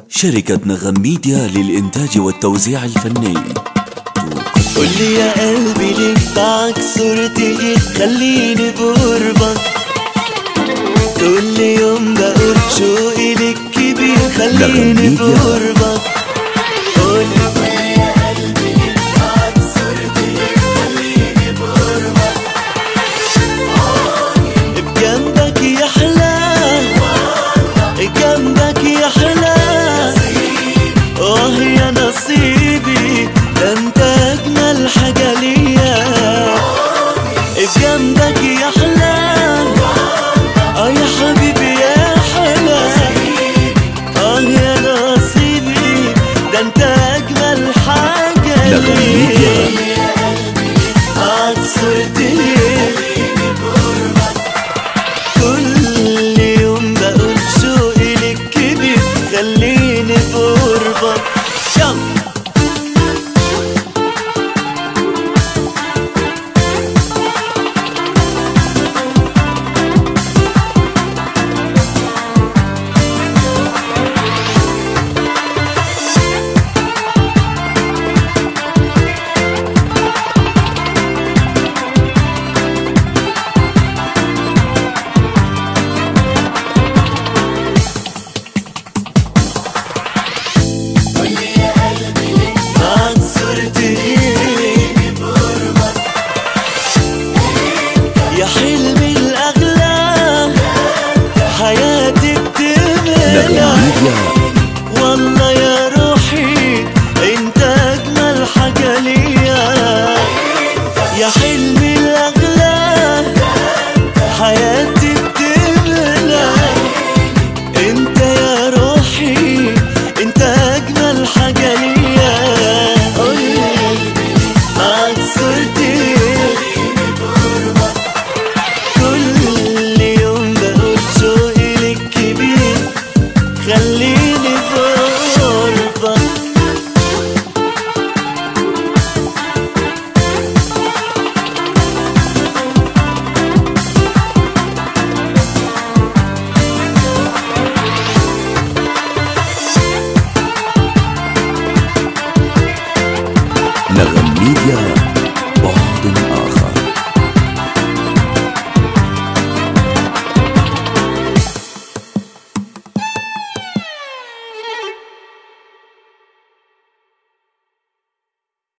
شركة نغم ميديا للإنتاج والتوزيع الفني قول لي يا قلبي ليك معك صورتي خليني بقربك كل يوم بقول شوقي ليك كبير خليني ميديا. بقربك قول لي يا قلبي ليك معك صورتي خليني بقربك بجنبك يحلى جنبك يحلى اه يا نصيبي ده انت اجمل حاجه ليا جنبك يحلى اه يا حبيبي يا حلا اه يا نصيبي ده انت اجمل حاجه نغم ميديا. ليا معاك صورتي كل يوم بقول شوقي لك كبير خليني بقربك يلا معاك صورتي يا حلمي الأغلى حياتي نغم بتملى ميديا